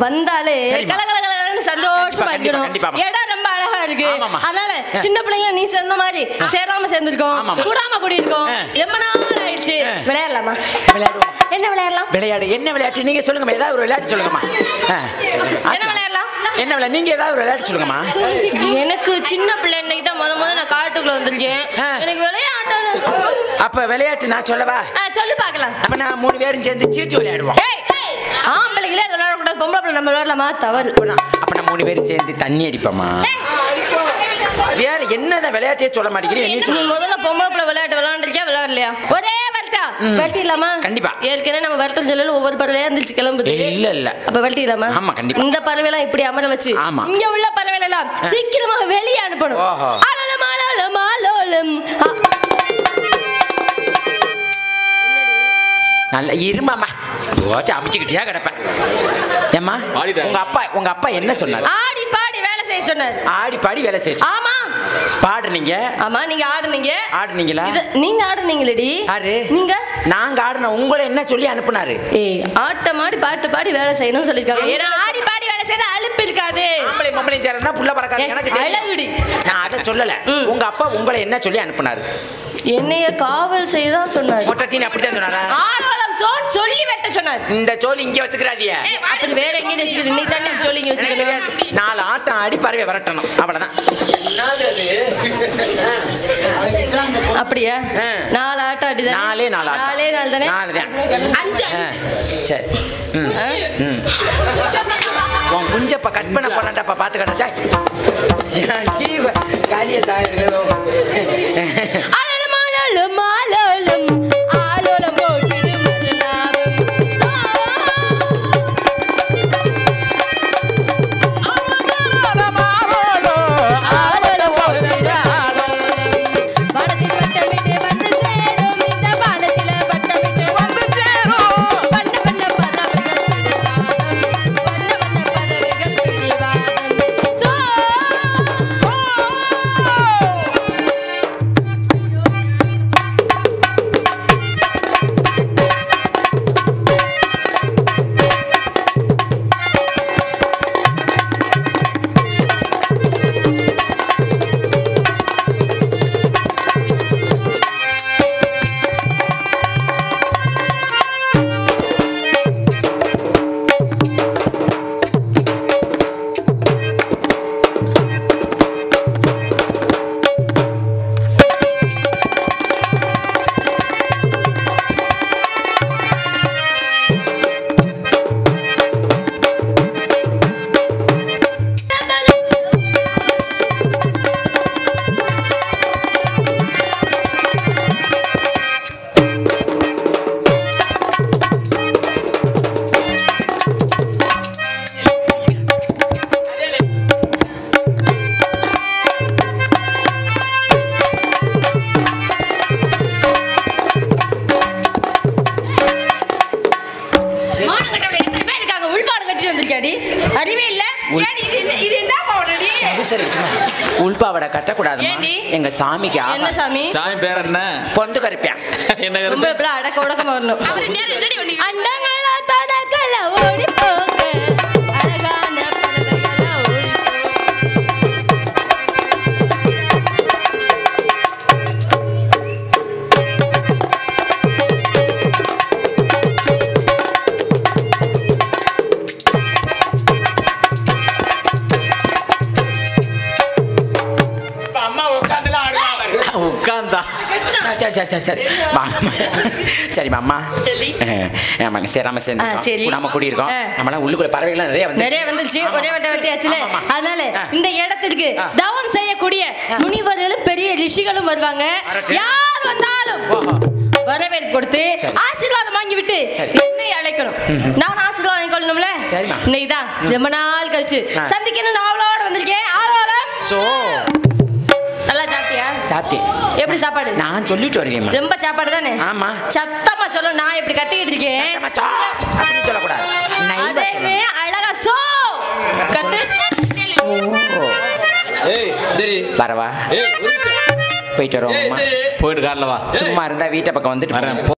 வந்தாலே சரிம்மா. கல கல கலன்னு சந்தோஷமா கண்டிப்பா, இருக்கணும் கண்டிப்பாம்மா. இடம் ரொம்ப அழகா இருக்கு ஆமாம்மா. அதனால சின்ன பிள்ளைங்க நீ சேர்ந்த மாதிரி சேராம சேர்ந்திருக்கோம் ஆமாம்மா. கூடாம கூடி இருக்கோம் ஆ. ரொம்ப நாள் ஆயிடுச்சு ஆ. விளையாடலாமா விளையாடுவோம் என்ன விளையாடலாம் விளையாடு என்ன விளையாட்டு நீங்க சொல்லுங்கம்மா ஏதாவது ஒரு விளையாட்டு சொல்லுங்கம்மா ஆ. என்ன ஆச்சா. விளையாடலாம் என்ன விளையாட்டு நீங்க ஏதாவது ஒரு விளையாட்டு சொல்லுங்கம்மா எனக்கு சின்ன பிள்ளை இன்னைக்கு தான் முத முத நான் காட்டுக்குள்ள வந்திருக்கேன் ஆ. எனக்கு விளையாட்டு அப்ப விளையாட்டு நான் சொல்லவா ஆ, சொல்லு பார்க்கலாம் அப்ப நான் மூணு பேரும் சேர்ந்து சீட்டு விளையாடுவோம் ஏய் ஆம்பளைங்களே அது விளையாடக்கூடாது பொம்பளை பிள்ளை நம்ம விளையாடலாமா தவறு அப்ப நான்- அப்ப நான் மூணு பேரும் சேர்ந்து தண்ணி அடிப்போமா வேற என்னதான் விளையாட்டே சொல்ல மாட்டேங்கிறீங்க நீ நீ சொல்லு. முதல்ல பொம்பளை பிள்ளை விளையாட்டு விளையாண்டுருக்கியா விளையாடலையா ஒரே வருத்தா வெட்டிடலாமா கண்டிப்பா. ஏற்கனவே நம்ம வருத்தம் சொல்லல ஒவ்வொரு பறவையா இருந்துச்சு கிளம்புது இல்ல இல்ல அப்ப வெட்டிடலாமா ஆமா, கண்டிப்பா. இந்த பறவைலாம் இப்படி அமர வச்சு ஆமா. இங்க உள்ள பறவைகள் எல்லாம் சீக்கிரமாக வெளியே அனுப்பணும் ஓஹோ. அலலம் அலலம் அலோலம் ஆ, நல்ல இருமாமா ஓச்சு அமைச்சுக்கிட்டியா கிடப்பேன் ஏம்மா பாடிட்டாங்க. உங்க அப்பா உங்க அப்பா என்ன சொன்னார் ஆடி பாடி வேலை செய்ய சொன்னார் ஆடி பாடி வேலை செய்ய ஆமா பாடுனீங்க ஆமா நீங்க ஆடுனீங்க ஆடுனீங்களா இது நீங்க ஆடுனீங்களேடி யாரு நீங்க நாங்க ஆடின உங்களை என்ன சொல்லி அனுப்புனாரு ஏய் ஆட்டம் ஆடி பாட்டு பாடி வேலை செய்யணும்னு சொல்லிருக்காங்க ஏன்னா ஆடி பாடி வேலை செய்தா அலுப்பு இருக்காது ஆம்பளை பொம்பளை சேரனா புள்ள பறக்காது எனக்கு தெரியும். அழகுடி நான் அதை சொல்லல ம். உங்க அப்பா உங்களை என்ன சொல்லி அனுப்புனாரு என்னைய காவல் செய்தா சொன்னார் மொட்டத்தீன் அப்படித்தான் சொன்னாரா ஆரோலம் சோன் சொல்லி வெட்ட சொன்னார் இந்த சோழி இங்க வச்சுக்கிறாதிய அப்படி வேற எங்கேயும் வச்சுக்கிறது நீ தானே சொல்லி இங்க வச்சுக்கணும் நாலு ஆட்டம் ஆடி பறவை விரட்டணும் அவ்வளவுதான் அப்படியா ஆ. நாலு ஆட்டம் அடி நாலே நாலு ஆட்டம். நாலே நாலு தானே நாலு தான். அஞ்சு ஆ, சரி ம் ஆ? ம் உன் குஞ்சப்ப கட் பண்ண போறான்டாப்பா பாத்து கடட்டா காலிய அலலம் அலலம் அலலம் ஆலோலம் போற்றிடு மருளாவும் சா. வானத்தில் வட்டமிட்டு வந்து சேரும் இந்த வானத்தில வட்டமிட்டு வந்து சேரும் வண்ண வண்ண பறவைகள் பிடிவாதம் வண்ண வண்ண பறவைகள் பிடிவாதம் சோ மானம் கட்டவளே, எத்தனை பேர் இருக்காங்க? உள்பாடு கட்டிட்டு வந்திருக்கியாடி? அறிவே இல்ல? ஏடி, இது என்ன- இது என்ன பாவனடி? உள்பாவடை கட்டக்கூடாதுமா ஏண்டி? எங்க சாமிக்கு என்ன ஆபா சாமி சாமி பேர் என்ன பொந்து கருப்பேன் என்ன ரொம்ப கருத்து இப்படி அடக்க உடக்கமா வரணும் அண்டங்களா தடக்கல ஓடி போங்க அழகான பறவைகளா ஓடி போங்க. அம்மா உட்காந்துலாம் ஆடுவாங்க உட்கார்ந்தா சரி சரி சரி சரி வாங்கம்மா சரிம்மா அம்மா சரி. ஆமாங்க சேராம சேர்ந்து ஆ, சரி. நம்ம குடியிருக்கோம் ஆ. நம்மளாம் உள்ளுக்குள்ள பறவைகள்லாம் நிறைய வந்து நிறைய வந்துருச்சு ஒரே வட்ட வெட்டியாச்சுல ஆமாம்மா. அதனால ஆ. இந்த இடத்திற்கு ஆ. தவம் செய்யக்கூடிய முனிவர்களும் பெரிய ரிஷிகளும் வருவாங்க வரட்டும். யார் வந்தாலும் ஓஹோ. வரவேற்பு கொடுத்து சரி. ஆசீர்வாதம் வாங்கி விட்டு சரி. என்னை அழைக்கணும் நான் ஆசீர்வாதம் வாங்கிக்கொள்ளணும்ல சரிம்மா. இன்னைக்கு தான் ரொம்ப நாள் கழிச்சு ஆ. சந்திக்கணும் அவளோட வந்திருக்கேன் ஆளோலம் சோ நல்லா சாப்பிட்டியா சாப்பிட்டேன் எப்படி சாப்பாடு நான் சொல்லிட்டு வருவேம்மா ரொம்ப சாப்பாடு தானே ஆமா. சத்தமா சொல்ல நான் இப்படி கத்திக்கிட்டு இருக்கேன் சத்தமா சா, அப்படின்னு சொல்லக்கூடாது நைவா அதேவே அழகா சோ கத்து சொல்லணும். ஓ, ஏய் சரி வரவா ஏய் ஒரு நிமிஷம். போயிட்டு ஏய் வருவோம்மா சரி போயிட்டு கார்ல வா சும்மா இருந்தா வீட்டை பக்கம் வந்துட்டு வரேன் போங்க.